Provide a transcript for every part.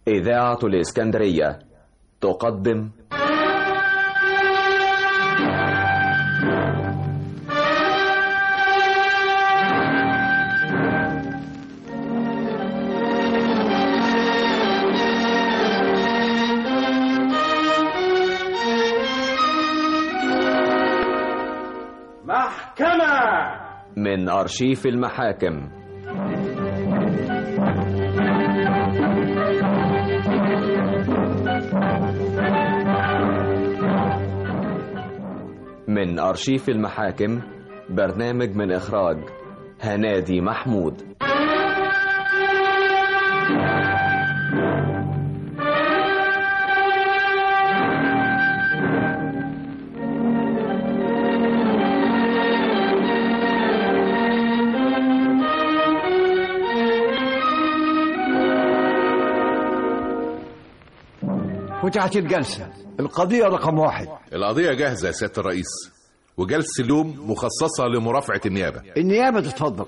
إذاعة الإسكندرية تقدم محكمة من أرشيف المحاكم من أرشيف المحاكم برنامج من إخراج هنادي محمود فتحت الجلسة القضية رقم واحد القضية جاهزة يا سيادة الرئيس وجلسة اليوم مخصصة لمرافعة النيابة النيابة تتفضل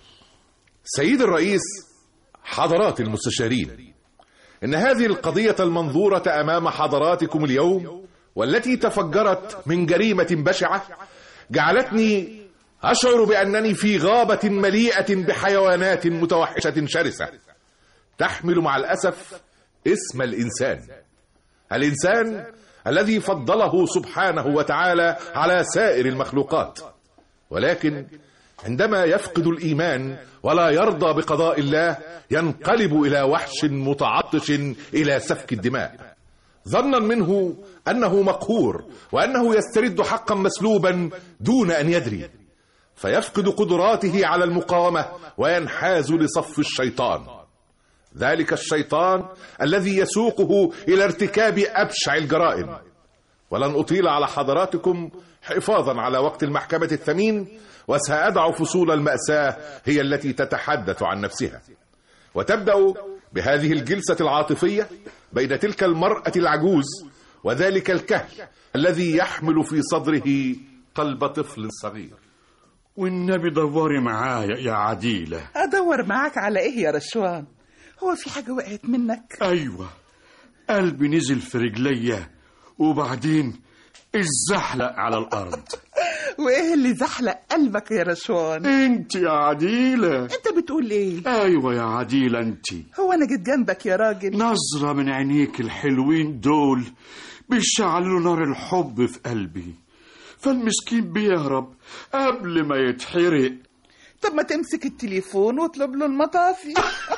سيد الرئيس حضرات المستشارين إن هذه القضية المنظورة أمام حضراتكم اليوم والتي تفجرت من جريمة بشعة جعلتني أشعر بأنني في غابة مليئة بحيوانات متوحشة شرسة تحمل مع الأسف اسم الإنسان الإنسان الذي فضله سبحانه وتعالى على سائر المخلوقات ولكن عندما يفقد الإيمان ولا يرضى بقضاء الله ينقلب إلى وحش متعطش إلى سفك الدماء ظنا منه أنه مقهور وأنه يسترد حقا مسلوبا دون أن يدري فيفقد قدراته على المقاومة وينحاز لصف الشيطان ذلك الشيطان الذي يسوقه إلى ارتكاب أبشع الجرائم ولن أطيل على حضراتكم حفاظا على وقت المحكمة الثمين وسأدع فصول المأساة هي التي تتحدث عن نفسها وتبدأ بهذه الجلسة العاطفية بين تلك المرأة العجوز وذلك الكهل الذي يحمل في صدره قلب طفل صغير والنبي دوري معايا يا عديلة ادور معاك على ايه يا رشوان هو في حاجه وقعت منك أيوة قلبي نزل في رجليا وبعدين اتزحلق على الأرض وايه اللي زحلق قلبك يا رشوان انت يا عديلة انت بتقول ايه أيوة يا عديلة انت هو انا جيت جنبك يا راجل نظرة من عينيك الحلوين دول بيشعلوا نار الحب في قلبي فالمسكين بيهرب قبل ما يتحرق طب ما تمسك التليفون واطلب له المطافي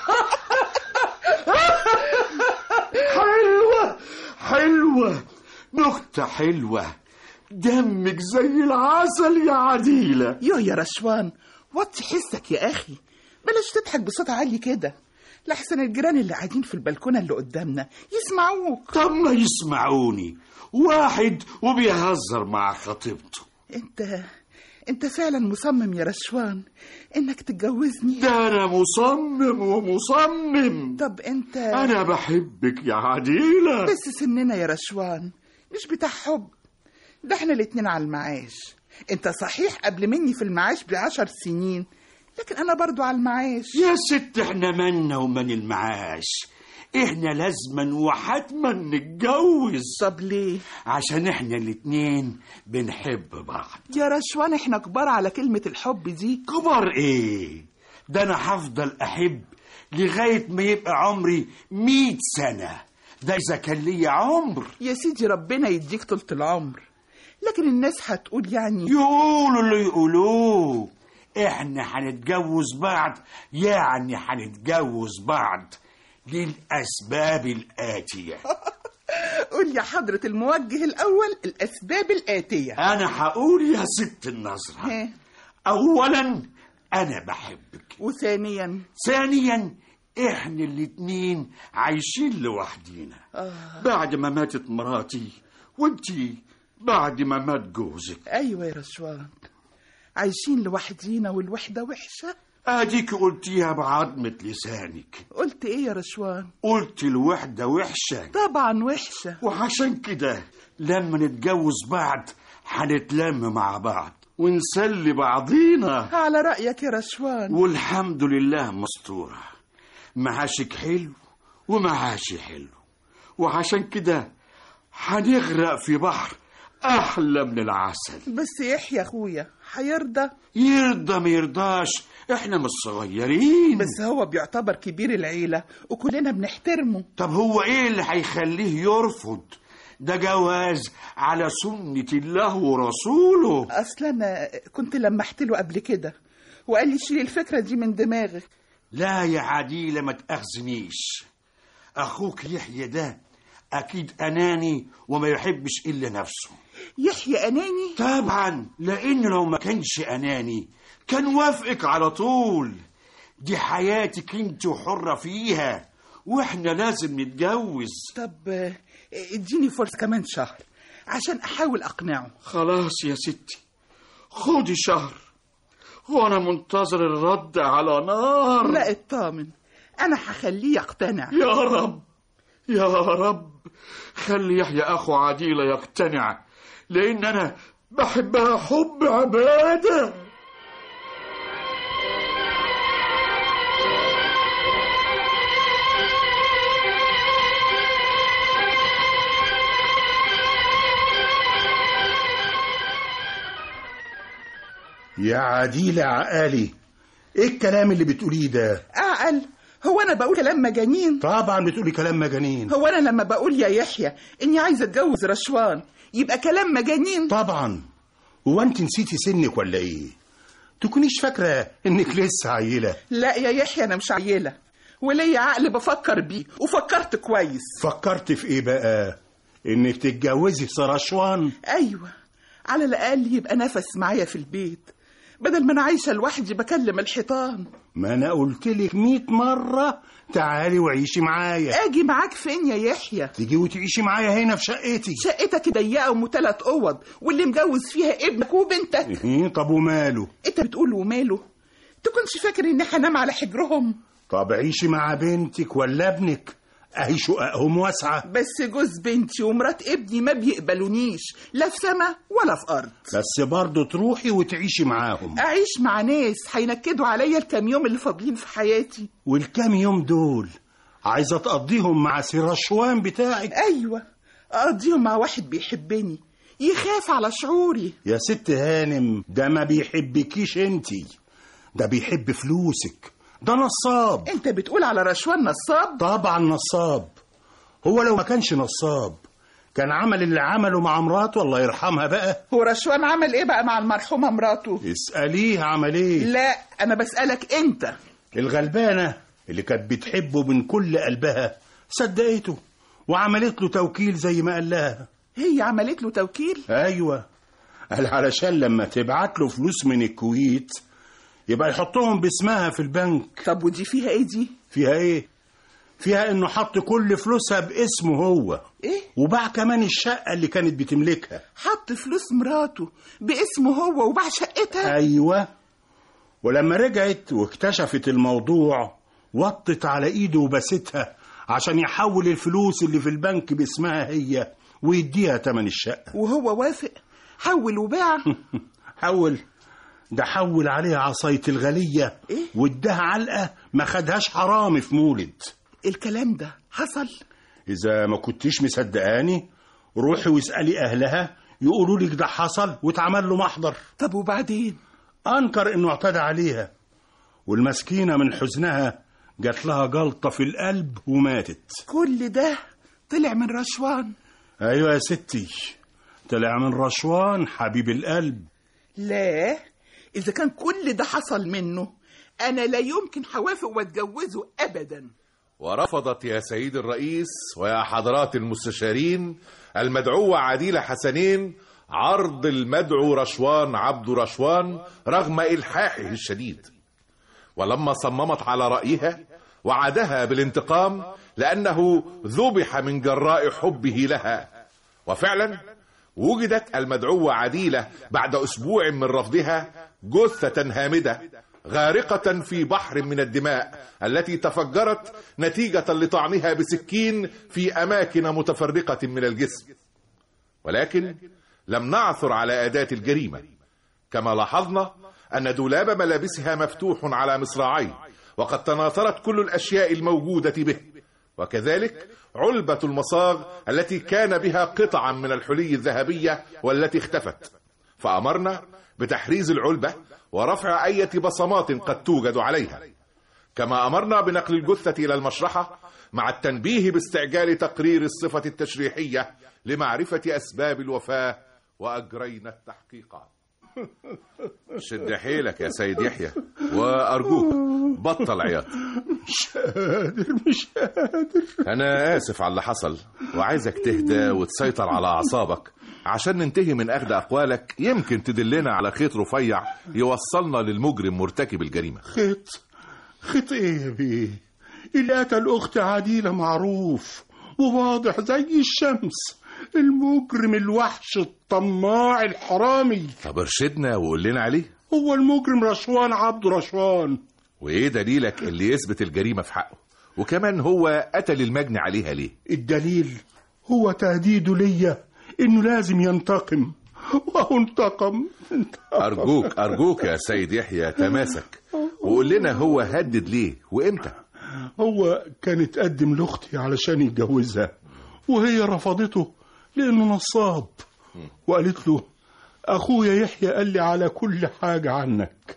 حلوة حلوة نكتة حلوة دمك زي العسل يا عديلة يو يا رشوان وطي حسك يا اخي بلاش تضحك بصوت عالي كده لحسن الجيران اللي قاعدين في البلكونه اللي قدامنا يسمعوك طب ما يسمعوني واحد وبيهزر مع خطيبته انت انت فعلا مصمم يا رشوان انك تتجوزني ده انا مصمم ومصمم طب انت انا بحبك يا عديلة بس سننا يا رشوان مش بتاع حب ده احنا الاتنين على المعاش انت صحيح قبل مني في المعاش بعشر سنين لكن انا برضو على المعاش يا ست احنا منا ومن المعاش احنا لازما وحتما نتجوز طب ليه عشان احنا الاتنين بنحب بعض يا رشوان احنا كبار على كلمة الحب دي كبر ايه ده انا هفضل احب لغاية ما يبقى عمري مية سنة ده اذا كان ليا عمر يا سيدي ربنا يديك طولة العمر لكن الناس هتقول يعني يقولوا اللي يقولوه احنا هنتجوز بعض يعني هنتجوز بعض للأسباب الآتية قول يا حضرة الموجه الأول الأسباب الآتية أنا هقول يا ست النظرة ها. أولا أنا بحبك وثانيا ثانيا احنا الاتنين عايشين لوحدينا بعد ما ماتت مراتي وانتي بعد ما مات جوزك أيوة يا رشوان عايشين لوحدينا والوحدة وحشة اديك قلتيها بعظمة لسانك قلت إيه يا رشوان قلت الوحدة وحشة طبعا وحشة وعشان كده لما نتجوز بعض هنتلم مع بعض ونسلي بعضينا على رأيك يا رشوان والحمد لله مستورة معاشك حلو ومعاشي حلو وعشان كده هنغرق في بحر أحلى من العسل بس يحيى اخويا هيرضى يرضى ما يرضاش احنا مش صغيرين بس هو بيعتبر كبير العيلة وكلنا بنحترمه طب هو ايه اللي هيخليه يرفض ده جواز على سنة الله ورسوله اصلا انا كنت لمحت له قبل كده وقال لي شيل الفكرة دي من دماغك لا يا عديلة ما تأخذنيش أخوك يحيى ده أكيد أناني وما يحبش إلا نفسه يحيى اناني طبعا لأن لو ما كانش أناني كان وافقك على طول دي حياتك انت وحرة فيها واحنا لازم نتجوز طب آه، اديني فرصة كمان شهر عشان احاول اقنعه خلاص يا ستي خدي شهر وانا منتظر الرد على نار لا اطمن انا هخليه يقتنع يا رب يا رب خلي يحيى اخو عديلة يقتنع لان انا بحبها حب عباده يا عديلة عقالي ايه الكلام اللي بتقوليه ده اعقل هو انا بقول كلام مجانين طبعا بتقولي كلام مجانين هو انا لما بقول يا يحيى اني عايزه اتجوز رشوان يبقى كلام مجانين طبعا هو انت نسيتي سنك ولا ايه تكونيش فاكرة انك لسه عيلة لا يا يحيى انا مش عيله وليا عقل بفكر بيه وفكرت كويس فكرت في ايه بقى انك تتجوزي سرشوان ايوه على الاقل يبقى نفس معايا في البيت بدل ما انا عايشه لوحدي بكلم الحيطان ما انا قلت لك 100 مرة تعالي وعيشي معايا اجي معاك فين يا يحيى تيجي وتعيشي معايا هنا في شقتي شقتك ضيقه وثلاث اوض واللي مجوز فيها ابنك وبنتك إيه، طب وماله انت بتقول وماله تكونش فاكر اني هنام على حجرهم طب عيشي مع بنتك ولا ابنك اهي شققهم واسعة بس جوز بنتي ومرات ابني ما بيقبلونيش لا في سما ولا في ارض بس برضه تروحي وتعيشي معاهم اعيش مع ناس هينكدوا عليا الكام يوم اللي فاضلين في حياتي والكام يوم دول عايزة تقضيهم مع سيرشوان بتاعك ايوه اقضيهم مع واحد بيحبني يخاف على شعوري يا ست هانم ده ما بيحبكيش انتي ده بيحب فلوسك ده نصاب انت بتقول على رشوان نصاب طبعا نصاب هو لو ما كانش نصاب كان عمل اللي عمله مع مراته الله يرحمها بقى هو رشوان عمل ايه بقى مع المرحومه مراته اسأليه عمل ايه لا انا بسالك انت الغلبانة اللي كانت بتحبه من كل قلبها صدقته وعملت له توكيل زي ما قال لها هي عملت له توكيل ايوه قال علشان لما تبعت له فلوس من الكويت يبقى يحطهم باسمها في البنك طب ودي فيها ايه دي فيها ايه فيها انه حط كل فلوسها باسمه هو ايه وباع كمان الشقة اللي كانت بتملكها حط فلوس مراته باسمه هو وباع شقتها ايوه ولما رجعت واكتشفت الموضوع وطت على ايده وبستها عشان يحول الفلوس اللي في البنك باسمها هي ويديها تمن الشقة وهو وافق حول وباع حول ده حول عليها عصاية الغلية إيه؟ واداها علقة ما خدهاش حرامي في مولد الكلام ده حصل إذا ما كنتيش مصدقاني روحي واسألي أهلها يقولوا لك ده حصل واتعمل له محضر طب وبعدين أنكر إنه اعتدى عليها والمسكينة من حزنها جات لها جلطة في القلب وماتت كل ده طلع من رشوان أيوة يا ستي طلع من رشوان حبيب القلب لا اذا كان كل ده حصل منه انا لا يمكن هوافق واتجوزه ابدا ورفضت يا سيد الرئيس ويا حضرات المستشارين المدعوة عديلة حسنين عرض المدعو رشوان عبد رشوان رغم إلحاحه الشديد ولما صممت على رأيها وعدها بالانتقام لأنه ذبح من جراء حبه لها وفعلا وجدت المدعوة عديلة بعد أسبوع من رفضها جثة هامدة غارقة في بحر من الدماء التي تفجرت نتيجة لطعنها بسكين في أماكن متفرقة من الجسم ولكن لم نعثر على أداة الجريمة كما لاحظنا أن دولاب ملابسها مفتوح على مصراعيه وقد تناثرت كل الأشياء الموجودة به وكذلك علبة المصاغ التي كان بها قطعا من الحلي الذهبية والتي اختفت فأمرنا بتحريز العلبة ورفع أية بصمات قد توجد عليها كما أمرنا بنقل الجثة إلى المشرحة مع التنبيه باستعجال تقرير الصفة التشريحية لمعرفة أسباب الوفاة وأجرينا التحقيقات شد حيلك يا سيد يحيى وأرجوك بطل عياط مش قادر مش قادر أنا آسف على اللي حصل وعايزك تهدى وتسيطر على أعصابك عشان ننتهي من أخذ أقوالك يمكن تدلنا على خيط رفيع يوصلنا للمجرم مرتكب الجريمة خيط خيط ايه يا بيه اللي قتل اخت عديلة معروف وواضح زي الشمس المجرم الوحش الطماع الحرامي طب ارشدنا وقول لنا عليه هو المجرم رشوان عبد رشوان وإيه دليلك اللي يثبت الجريمة في حقه وكمان هو قتل المجني عليها ليه الدليل هو تهديده ليا انه لازم ينتقم وهو انتقم أرجوك أرجوك يا سيد يحيى تماسك وقول لنا هو هدد ليه وإمتى هو كان اتقدم لاختي علشان يتجوزها وهي رفضته لانه نصاب وقالت له اخويا يحيى قال لي على كل حاجه عنك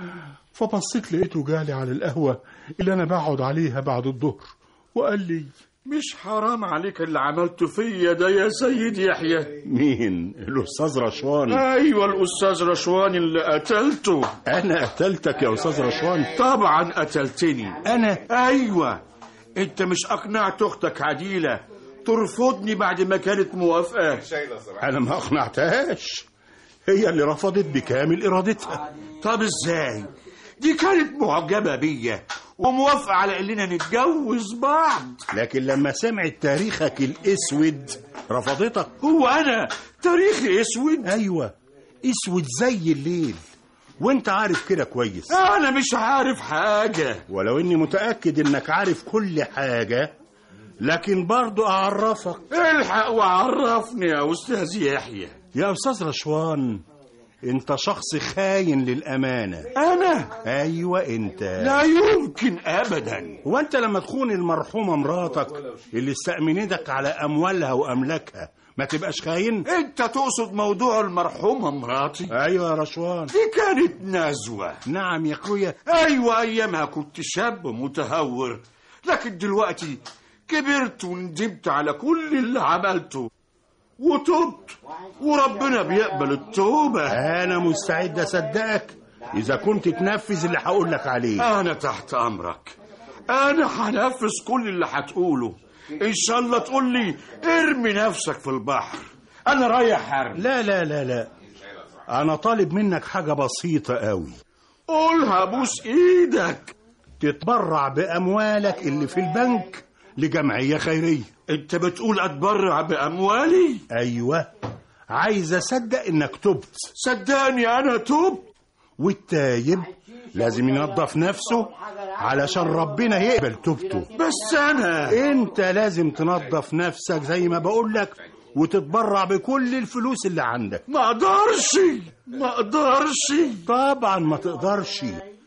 فبصيت لقيته جالي على القهوه اللي انا بقعد عليها بعد الظهر وقال لي مش حرام عليك اللي عملته فيا ده يا سيد يحيى مين الاستاذ رشوان ايوه الاستاذ رشوان اللي قتلته انا قتلتك يا استاذ رشوان طبعا قتلتني انا ايوه انت مش اقنعت اختك عديله ترفضني بعد ما كانت موافقه انا ما اقنعتهاش هي اللي رفضت بكامل ارادتها طب ازاي دي كانت معجبه بيا وموافقه على اننا نتجوز بعض لكن لما سمعت تاريخك الاسود رفضتك هو انا تاريخي اسود ايوه اسود زي الليل وانت عارف كده كويس انا مش عارف حاجه ولو اني متاكد انك عارف كل حاجه لكن برضو اعرفك الحق وعرفني يا استاذ يحيى يا استاذ رشوان انت شخص خاين للامانه انا ايوه انت لا يمكن ابدا وانت لما تخون المرحومه مراتك اللي استأمنتك على اموالها واملاكها ما تبقاش خاين انت تقصد موضوع المرحومه مراتي ايوه يا رشوان دي كانت نزوه نعم يا اخويا ايوه ايامها كنت شاب متهور لكن دلوقتي كبرت وندمت على كل اللي عملته وتبت وربنا بيقبل التوبة انا مستعد اصدقك اذا كنت تنفذ اللي هقول لك عليه أنا تحت أمرك أنا هنفذ كل اللي هتقوله إن شاء الله تقول لي ارمي نفسك في البحر أنا رايح حرب لا لا لا لا انا طالب منك حاجه بسيطه قوي قولها بوس إيدك تتبرع باموالك اللي في البنك لجمعيه خيريه أنت بتقول أتبرع بأموالي ايوه عايز اصدق انك تبت صدقني أنا تبت والتايب لازم ينظف نفسه علشان ربنا يقبل توبته بس أنا انت لازم تنظف نفسك زي ما بقولك وتتبرع بكل الفلوس اللي عندك ما أقدرش ما أقدرش طبعا ما تقدرش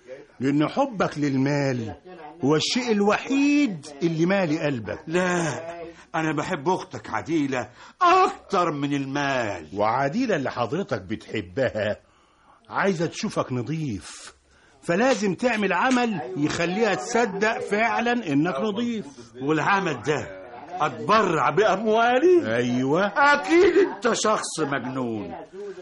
لان حبك للمال هو الشيء الوحيد اللي مالي قلبك لا أنا بحب أختك عديلة أكتر من المال وعديلة اللي حضرتك بتحبها عايزة تشوفك نظيف فلازم تعمل عمل يخليها تصدق فعلا انك نظيف والعمل ده أتبرع بأموالي ايوه أكيد أنت شخص مجنون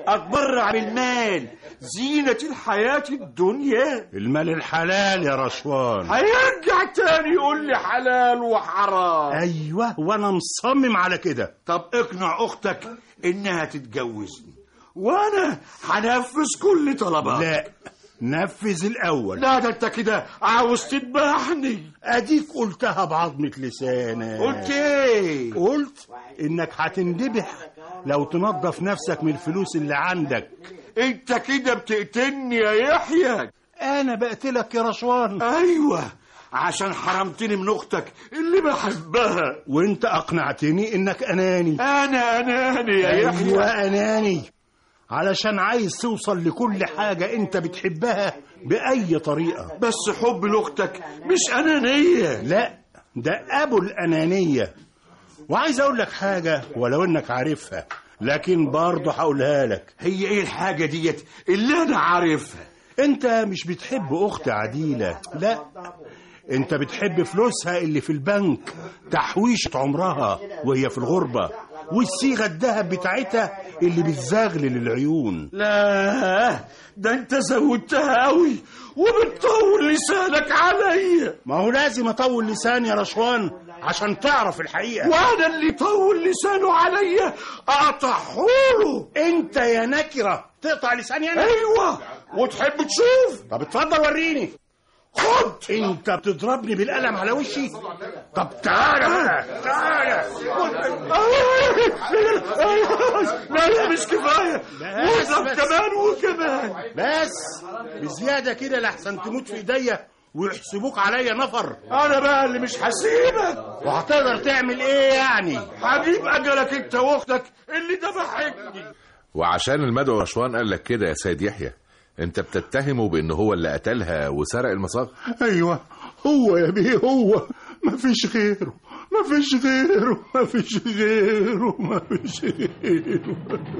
أتبرع بالمال زينة الحياة الدنيا المال الحلال يا رشوان هيرجع تاني يقول لي حلال وحرام ايوه وانا مصمم على كده طب اقنع أختك إنها تتجوزني وأنا هنفذ كل طلباتك لا نفذ الاول لا ده انت كده عاوز تذبحني اديك قلتها بعظمة لسانك قلت ايه قلت انك هتندبح لو تنظف نفسك من الفلوس اللي عندك انت كده بتقتلني يا يحيى انا بقتلك يا رشوان ايوه عشان حرمتني من اختك اللي بحبها وانت اقنعتني انك اناني انا اناني يا يحيى ايوه اناني علشان عايز توصل لكل حاجة انت بتحبها بأي طريقة بس حب لاختك مش انانيه لا ده ابو الانانيه وعايز اقول لك حاجه ولو انك عارفها لكن برضه هقولها لك هي ايه الحاجة ديت اللي انا عارفها انت مش بتحب اخت عديله لا انت بتحب فلوسها اللي في البنك تحويشة عمرها وهي في الغربة والصيغة الذهب بتاعتها اللي بتزغلل العيون لا ده انت زودتها قوي وبتطول لسانك عليا ما هو لازم اطول لساني يا رشوان عشان تعرف الحقيقة وانا اللي طول لسانه عليا اقطعهوله انت يا نكرة تقطع لساني انا ايوه وتحب تشوف طب اتفضل وريني خد انت بتضربني بالقلم على وشي طب تعالى بقى تعالى لا لا مش كفايه بس، واضرب بس. كمان وكمان بس بزيادة كده لحسن تموت في ايديا ويحسبوك عليا نفر انا بقى اللي مش هسيبك وهتقدر تعمل ايه يعني هجيب اجلك انت واختك اللي دفعتني وعشان المدعو رشوان قال لك كده يا سيد يحيى انت بتتهمه بان هو اللي قتلها وسرق المصاغ ايوه هو يا بيه هو ما فيش غيره ما فيش غيره ما فيش غيره ما فيش غيره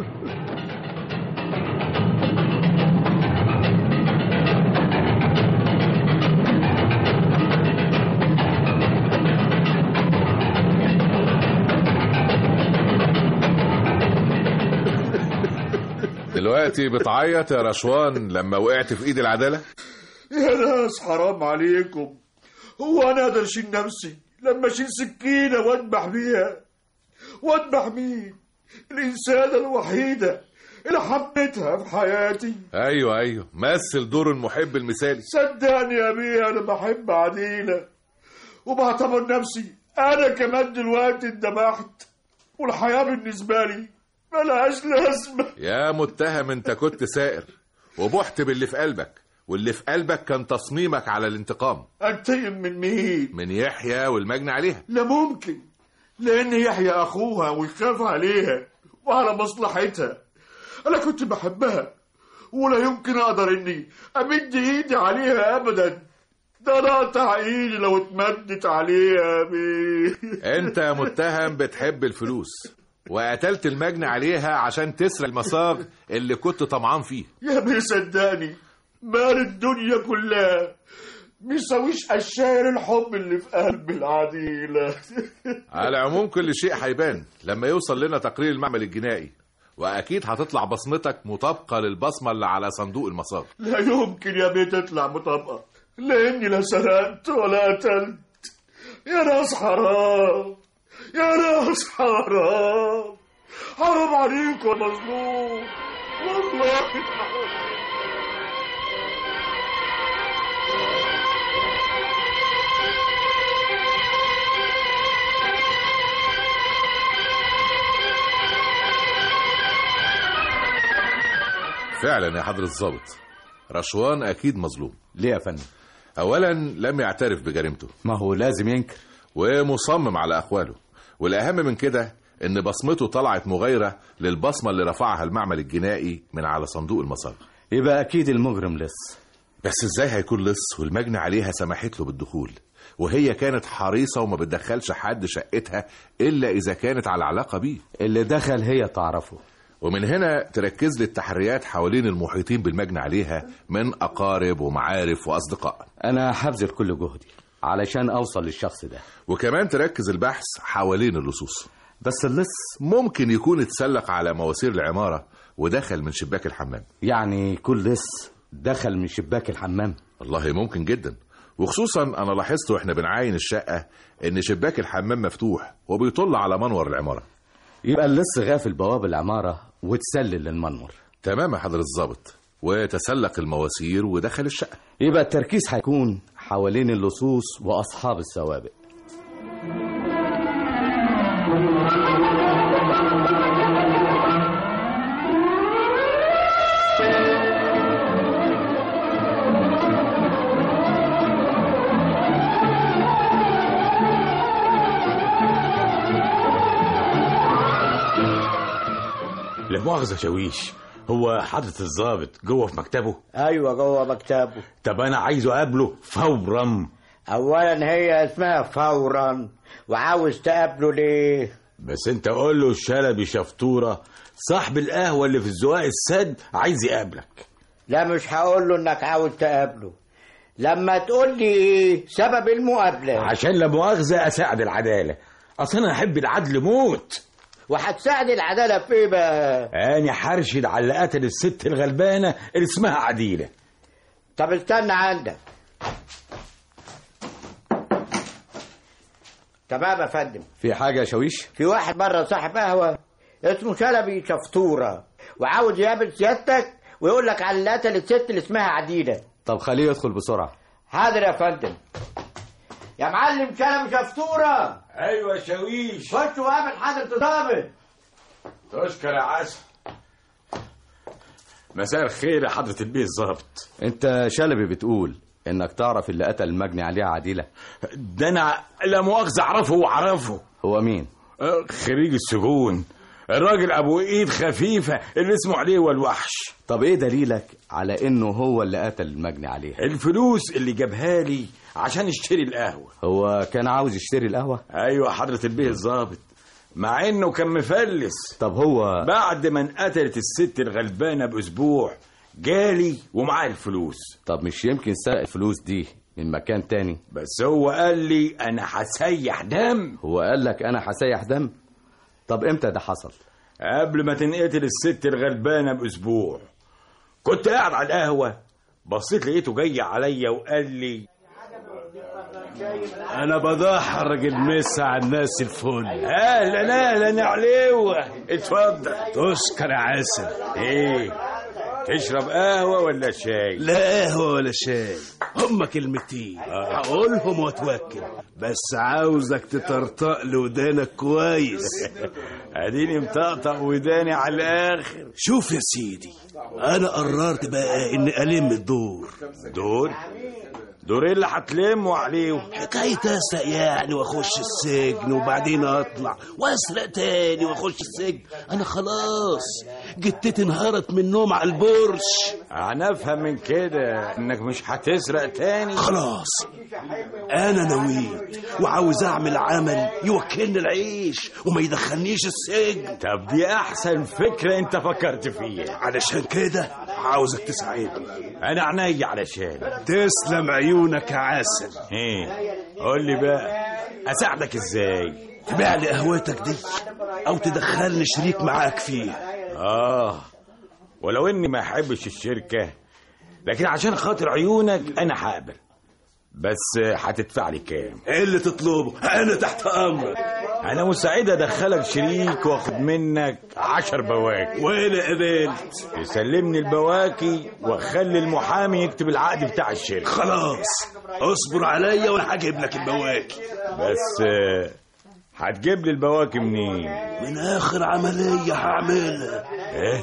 دلوقتي بتعيط يا رشوان لما وقعت في ايد العداله يا ناس حرام عليكم هو انا اقدر اشيل نفسي لما اشيل سكينه واذبح بيها واذبح مين الانسانه الوحيده اللي حبيتها في حياتي ايوه ايوه مثل دور المحب المثالي صدقني يا بيه انا بحب عديله وبعتبر نفسي انا كمان دلوقتي اتذبحت والحياه بالنسبه لي ملهاش لازمه يا متهم انت كنت سائر وبحت باللي في قلبك واللي في قلبك كان تصميمك على الانتقام انتقم من مين من يحيى والمجني عليها لا ممكن لان يحيى اخوها ويخاف عليها وعلى مصلحتها انا كنت بحبها ولا يمكن اقدر اني امد ايدي عليها ابدا ده انا اقطع ايدي لو اتمدت عليها يا بيه انت يا متهم بتحب الفلوس وقتلت المجني عليها عشان تسرق المصاغ اللي كنت طمعان فيه يا بيه صدقني مال الدنيا كلها ميساويش اشياء الحب اللي في قلب العديله على العموم كل شيء هيبان لما يوصل لنا تقرير المعمل الجنائي واكيد هتطلع بصمتك مطابقه للبصمه اللي على صندوق المصاغ لا يمكن يا بيه تطلع مطابقة لاني لا سرقت ولا قتلت يا ناس حرام يا ناس حرام حرام عليكم يا مظلوم والله حرام. فعلا يا حضرة الضابط رشوان اكيد مظلوم ليه يا فندم اولا لم يعترف بجريمته ما هو لازم ينكر ومصمم على اقواله والاهم من كده ان بصمته طلعت مغايره للبصمه اللي رفعها المعمل الجنائي من على صندوق المصاغ يبقى اكيد المجرم لص بس ازاي هيكون لص والمجني عليها سمحت له بالدخول وهي كانت حريصه وما بتدخلش حد شقتها الا اذا كانت على علاقه بيه اللي دخل هي تعرفه ومن هنا تركز لي التحريات حوالين المحيطين بالمجني عليها من اقارب ومعارف واصدقاء انا هبذل كل جهدي علشان اوصل للشخص ده وكمان تركز البحث حوالين اللصوص بس اللص ممكن يكون اتسلق على مواسير العماره ودخل من شباك الحمام يعني كل لص دخل من شباك الحمام والله ممكن جدا وخصوصا انا لاحظت واحنا بنعاين الشقه ان شباك الحمام مفتوح وبيطل على منور العماره يبقى اللص غافل بواب العمارة وتسلل للمنور تمام يا حضر الضابط وتسلق المواسير ودخل الشقه يبقى التركيز هيكون حوالين اللصوص وأصحاب السوابق لا مؤاخذة شويش هو حضرة الضابط جوه في مكتبه ايوه جوه مكتبه طب انا عايزه اقابله فورا اولا هي اسمها فورا وعاوز تقابله ليه بس انت قول له الشلبي شفطورة صاحب القهوة اللي في الزواق السد عايز يقابلك لا مش هقول له انك عاوز تقابله لما تقول لي ايه سبب المقابله عشان لا مؤاخذة أساعد العدالة أصل أنا أحب العدل موت وهتساعد العداله في ايه بقى أنا حرشد على اللي قتل الست الغلبانة اللي اسمها عديلة طب استنى عندك تمام يا فندم في حاجة يا شاويش في واحد بره صاحب قهوه اسمه شلبي شفطوره وعاوز يقابل سيادتك ويقول لك على اللي قتل الست اللي اسمها عديله طب خليه يدخل بسرعة حاضر يا فندم يا معلم شلبي شفطوره أيوة يا شاويش خش وقابل حضرة الضابط تشكر يا عسل مساء الخير يا حضرة البيه الظابط انت شلبي بتقول انك تعرف اللي قتل المجني عليها عديلة ده أنا لا مؤاخذة أعرفه وأعرفه هو مين آه، خريج السجون الراجل أبو إيد خفيفة اللي اسمه عليه والوحش طب ايه دليلك على انه هو اللي قتل المجني عليها الفلوس اللي جابها لي عشان اشتري القهوة هو كان عاوز يشتري القهوة أيوة حضرة البيه الظابط مع إنه كان مفلس طب هو بعد ما انقتلت الست الغلبانة بأسبوع جالي ومعاه الفلوس طب مش يمكن سرق الفلوس دي من مكان تاني بس هو قال لي أنا هسيح دم هو قال لك انا هسيح دم طب امتى ده حصل قبل ما تنقتل الست الغلبانة بأسبوع كنت قاعد على القهوة بصيت لقيته جاي عليا وقال لي انا بضحرج المس على الناس الفل اهلا اهلا يا عليوة اتفضل تشكر يا عسل ايه تشرب قهوة ولا شاي لا قهوة ولا شاي هما كلمتين هقولهم واتوكل بس عاوزك تطرطق لي ودانك كويس اديني مطقطق وداني على الاخر شوف يا سيدي انا قررت بقى اني الم الدور دول دول ايه اللي هتلموا عليهم حكاية اسرق يعني واخش السجن وبعدين اطلع واسرق تاني واخش السجن انا خلاص جتتي انهارت من النوم على البرش انا افهم من كده انك مش هتسرق تاني خلاص انا نويت وعاوز اعمل عمل يوكلني العيش وما يدخلنيش السجن طب دي احسن فكرة انت فكرت فيها علشان كده عاوزك تساعدني انا عينيا علشان تسلم عيونك يا عسل ايه قول لي بقى اساعدك ازاي تبيع لي قهوتك دي او تدخلني شريك معاك فيها اه ولو اني ما احبش الشركة لكن عشان خاطر عيونك انا هقبل بس هتدفع لي كام ايه اللي تطلبه انا تحت امرك انا مستعد ادخلك شريك واخد منك عشر بواكي وانا قبلت تسلمني البواكي واخلي المحامي يكتب العقد بتاع الشركة خلاص اصبر عليا وانا هجيب لك البواكي بس آه، هتجيب لي البواكي منين من اخر عملية هعملها ايه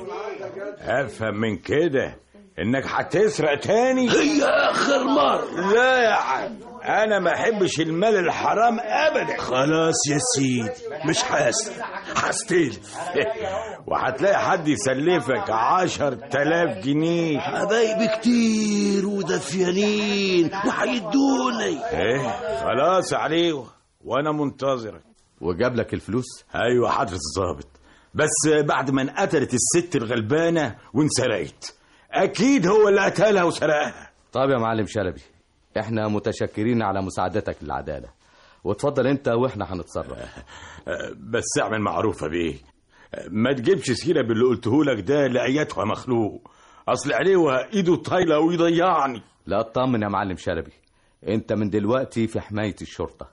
افهم من كده انك هتسرق تاني هي اخر مرة لا يا عم انا ما احبش المال الحرام ابدا خلاص يا سيدي مش هسرق هستلف وهتلاقي حد يسلفك عشر تلاف جنيه حبايبي كتير ودفيانين وهيدوني ايه خلاص عليه وانا منتظرك وجاب لك الفلوس ايوه حضرة الظابط بس بعد ما انقتلت الست الغلبانة وانسرقت اكيد هو اللي قتلها وسرقها طيب يا معلم شلبي احنا متشكرين على مساعدتك للعدالة واتفضل انت واحنا هنتصرف أه، بس اعمل معروفة بيه أه، ما تجيبش سيرة باللي قلته لك ده لأيتها مخلوق اصل عليه ايده طايلة ويضيعني لا اطمن يا معلم شلبي انت من دلوقتي في حماية الشرطة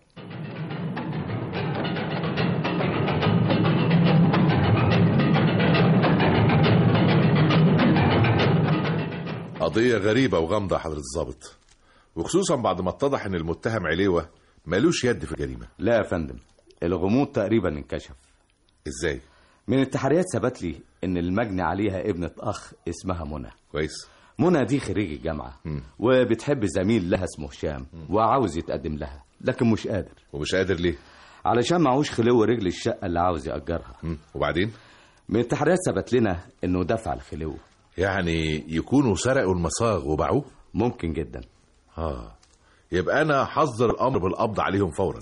قضية غريبة وغامضة يا حضرة الضابط وخصوصا بعد ما اتضح ان المتهم عليوة مالوش يد في الجريمة لا يا فندم الغموض تقريبا انكشف ازاي من التحريات ثبت لي ان المجني عليها ابنة اخ اسمها منى كويس منى دي خريج الجامعة وبتحب زميل لها اسمه هشام وعاوز يتقدم لها لكن مش قادر ومش قادر ليه علشان معهوش خلو رجل الشقة اللي عاوز يأجرها مم. وبعدين من التحريات ثبت لنا انه دفع الخلو يعني يكونوا سرقوا المصاغ وباعوه ممكن جدا اه يبقى انا حذر الامر بالقبض عليهم فورا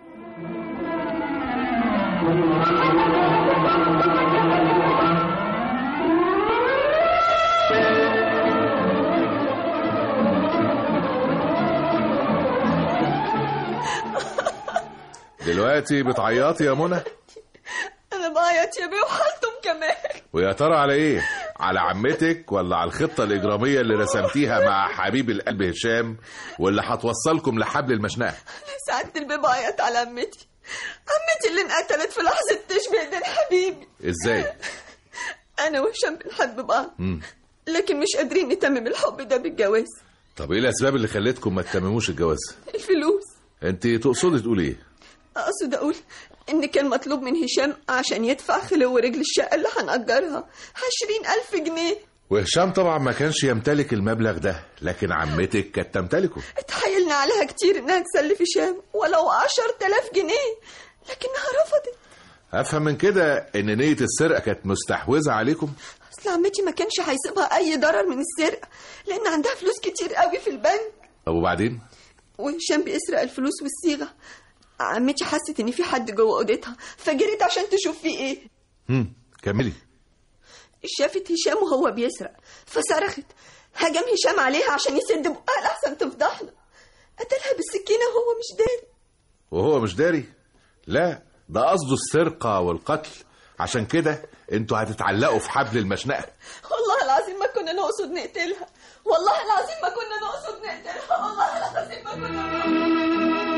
دلوقتي بتعيطي يا منى انا بعيط يا بيه وحالتهم كمان ويا ترى على ايه على عمتك ولا على الخطة الإجرامية اللي رسمتيها مع حبيب القلب هشام واللي هتوصلكم لحبل المشنقة سعادة البيه بعيط على عمتي عمتي اللي انقتلت في لحظة تشبه ايدين حبيبي ازاي انا وهشام بنحب بعض مم. لكن مش قادرين نتمم الحب ده بالجواز طب ايه الأسباب اللي خلتكم ما تتمموش الجواز الفلوس انت تقصدي تقولي ايه اقصد اقول ان كان مطلوب من هشام عشان يدفع خلو رجل الشقة اللي هنأجرها عشرين ألف جنيه وهشام طبعا ما كانش يمتلك المبلغ ده لكن عمتك كانت تمتلكه اتحايلنا عليها كتير انها تسلف هشام ولو عشر تلاف جنيه لكنها رفضت افهم من كده ان نية السرقة كانت مستحوذة عليكم اصل عمتي ما كانش هيسيبها اي ضرر من السرقة لان عندها فلوس كتير قوي في البنك طب وبعدين وهشام بيسرق الفلوس والصيغة عمتي حست ان في حد جوه اوضتها فجريت عشان تشوف فيه ايه هم كملي شافت هشام وهو بيسرق فصرخت هجم هشام عليها عشان يسد بقها لحسن تفضحنا قتلها بالسكينة وهو مش داري وهو مش داري لا ده قصده السرقة والقتل عشان كده انتوا هتتعلقوا في حبل المشنقة والله العظيم ما كنا نقصد نقتلها والله العظيم ما كنا نقصد نقتلها والله العظيم ما كنا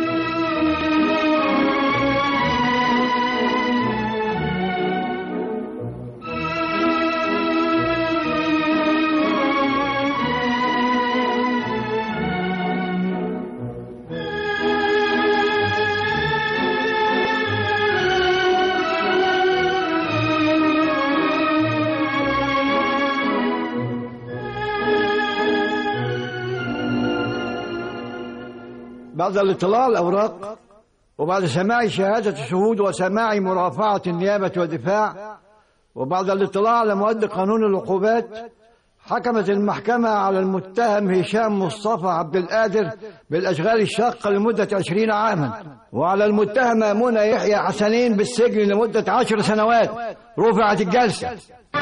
بعد الاطلاع على الأوراق وبعد سماع شهادة الشهود وسماع مرافعة النيابة والدفاع وبعد الاطلاع على مواد قانون العقوبات حكمت المحكمة على المتهم هشام مصطفى عبد القادر بالأشغال الشاقة لمدة عشرين عاما وعلى المتهمة منى يحيى حسنين بالسجن لمدة عشر سنوات رفعت الجلسة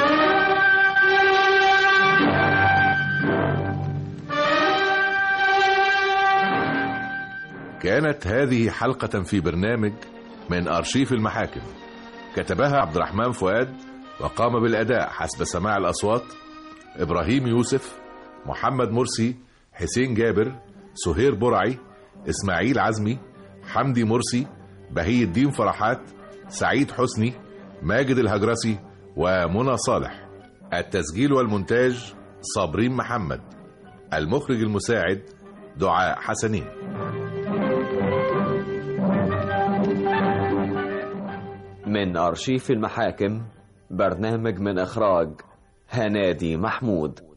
كانت هذه حلقة في برنامج من أرشيف المحاكم كتبها عبد الرحمن فؤاد وقام بالأداء حسب سماع الأصوات إبراهيم يوسف محمد مرسي حسين جابر سهير برعي إسماعيل عزمي حمدي مرسي بهي الدين فرحات سعيد حسني ماجد الهجرسي ومنى صالح التسجيل والمونتاج صابرين محمد المخرج المساعد دعاء حسنين من أرشيف المحاكم برنامج من إخراج هنادي محمود